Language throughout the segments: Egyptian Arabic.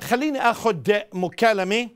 خليني اخذ مكالمه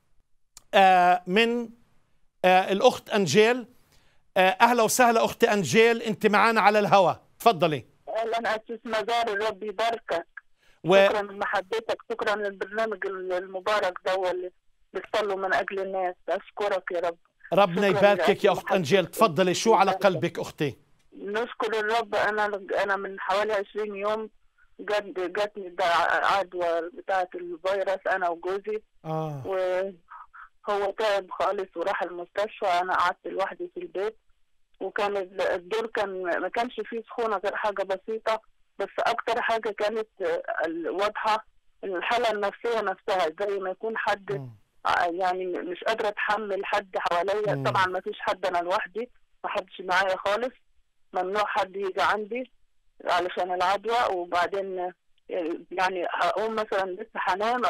آه من آه الاخت انجيل آه اهلا وسهلا اختي انجيل انت معنا على الهواء تفضلي اهلا اسيس مزار الرب يباركك و... شكرا لمحبتك شكرا للبرنامج المبارك ده اللي بتصلوا من اجل الناس اشكرك يا رب ربنا شكراً يباركك يا لأجل اخت انجيل تفضلي شو على قلبك اختي نشكر الرب انا انا من حوالي 20 يوم جات جاتني ده عدوى بتاعه الفيروس انا وجوزي اه وهو تعب خالص وراح المستشفى انا قعدت لوحدي في البيت وكان ال- الدور كان ما كانش فيه سخونه غير حاجه بسيطه بس اكتر حاجه كانت آه، ال- واضحه الحاله النفسيه نفسها زي ما يكون حد مم. آه، يعني مش قادره اتحمل حد حواليا مم. طبعا ما فيش حد انا لوحدي ما حدش معايا خالص ممنوع حد يجي عندي علشان العدوى وبعدين آه، يعني هقوم مثلا لسه هنام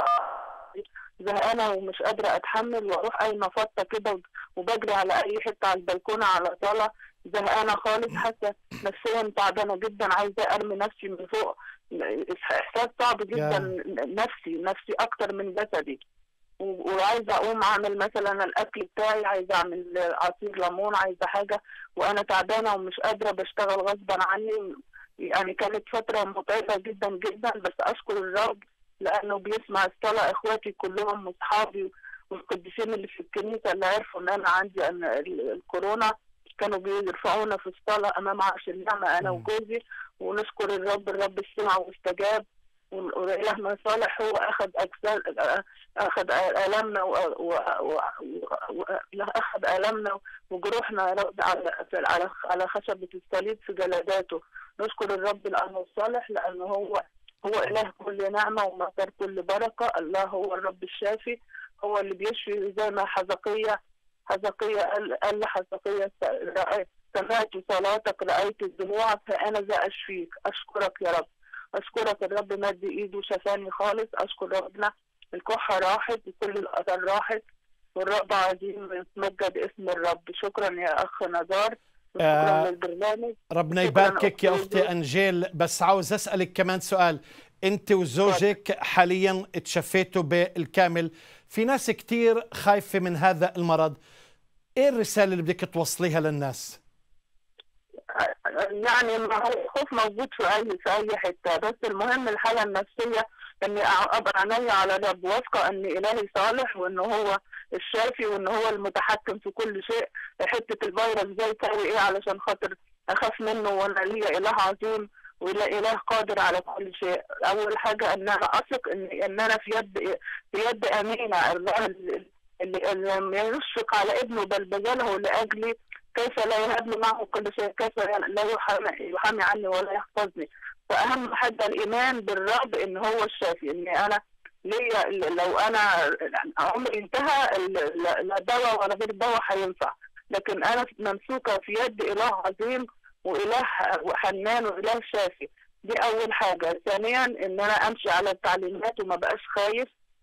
زهقانه ومش قادره اتحمل واروح قايمه فطه كده وبجري على اي حته على البلكونه على صاله زهقانه خالص حاسه نفسيا تعبانه جدا عايزه ارمي نفسي من فوق احساس صعب جدا نفسي نفسي اكتر من جسدي و- وعايزه اقوم اعمل مثلا الاكل بتاعي عايزه اعمل عصير ليمون عايزه حاجه وانا تعبانه ومش قادره بشتغل غصبا عني يعني كانت فتره متعبه جدا جدا بس اشكر الرب لانه بيسمع الصلاه اخواتي كلهم واصحابي والقديسين اللي في الكنيسه اللي عرفوا ان انا عندي أن ال- الكورونا كانوا بيرفعونا في الصلاه امام عرش النعمه انا مم. وجوزي ونشكر الرب الرب سمع واستجاب وإلهنا صالح هو أخذ أجساد أخذ آلامنا و... و... و... و... أخذ آلامنا وجروحنا يا رب على على على خشبة الصليب في جلداته نشكر الرب لأنه صالح لأنه هو هو إله كل نعمة ومصدر كل بركة الله هو الرب الشافي هو اللي بيشفي زي ما حزقية حزقية قال قال لحزقية رأيت سمعت صلاتك رأيت الدموع فأنا ذا أشفيك أشكرك يا رب أشكرك الرب مد إيده وشفاني خالص أشكر ربنا الكحة راحت وكل الأثر راحت والرب عظيم يتمجد اسم الرب شكرا يا أخ نزار شكرا آه، للبرنامج ربنا شكراً يباركك يا أختي اختي زوزو. انجيل بس عاوز اسالك كمان سؤال انت وزوجك حاليا تشفيتوا بالكامل في ناس كتير خايفه من هذا المرض ايه الرساله اللي بدك توصليها للناس يعني ما هو الخوف موجود في اي في اي حته بس المهم الحاله النفسيه اني أع- ابقى عينيا على الرب واثقه ان الهي صالح وان هو الشافي وان هو المتحكم في كل شيء حته الفيروس ده يساوي ايه علشان خاطر اخاف منه وانا ليا اله عظيم ولا اله قادر على كل شيء اول حاجه ان انا اثق ان ان انا في يد في يد امينه الله اللي اللي اللي يشفق على ابنه بل بذله لاجلي كيف لا يهب لي معه كل شيء كيف لا يحامي, يحامي عني ولا يحفظني فأهم حاجة الإيمان بالرب إن هو الشافي إني أنا ليا لو أنا عمري انتهى ال- لا لا دواء ولا غير دواء هينفع لكن أنا ممسوكة في يد إله عظيم وإله حنان وإله شافي دي أول حاجة ثانيا إن أنا أمشي على التعليمات وما بقاش خايف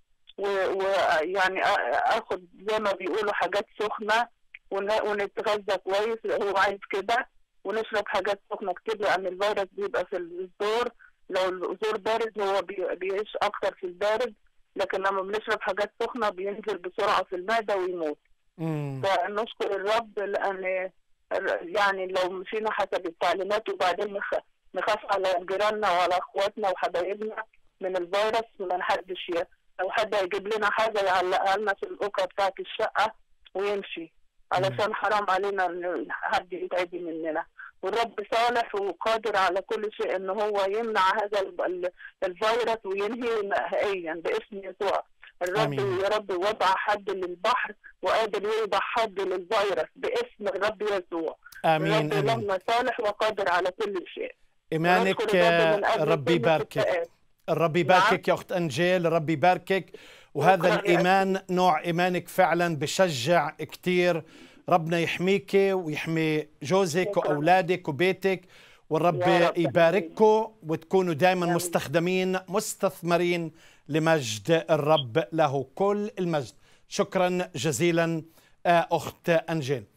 ويعني آخد زي ما بيقولوا حاجات سخنة ون- ونتغذى كويس هو عايز كده ونشرب حاجات سخنه كتير لان الفيروس بيبقى في الزور لو الزور بارد هو بي- بيعيش اكتر في البارد لكن لما بنشرب حاجات سخنه بينزل بسرعه في المعده ويموت مم. فنشكر الرب لان يعني لو مشينا حسب التعليمات وبعدين نخ- نخاف على جيراننا وعلى اخواتنا وحبايبنا من الفيروس ما حدش ي- لو حد هيجيب لنا حاجه يعلقها لنا في الاوكا بتاعت الشقه ويمشي علشان حرام علينا ان حد يتعدي مننا والرب صالح وقادر على كل شيء ان هو يمنع هذا ال- ال- الفيروس وينهيه نهائيا باسم يسوع الرب آمين. يا رب وضع حد للبحر وقادر يوضع حد للفيروس باسم الرب يسوع امين الرب امين لنا صالح وقادر على كل شيء ايمانك ونشكر الرب من أجل ربي كل يباركك الشتاءات. الرب يباركك يا اخت انجيل الرب يباركك وهذا شكراً يا الايمان نوع ايمانك فعلا بشجع كتير ربنا يحميك ويحمي جوزك شكراً. واولادك وبيتك والرب يا رب. يبارككم وتكونوا دائما آمين. مستخدمين مستثمرين لمجد الرب له كل المجد شكرا جزيلا آه، اخت انجيل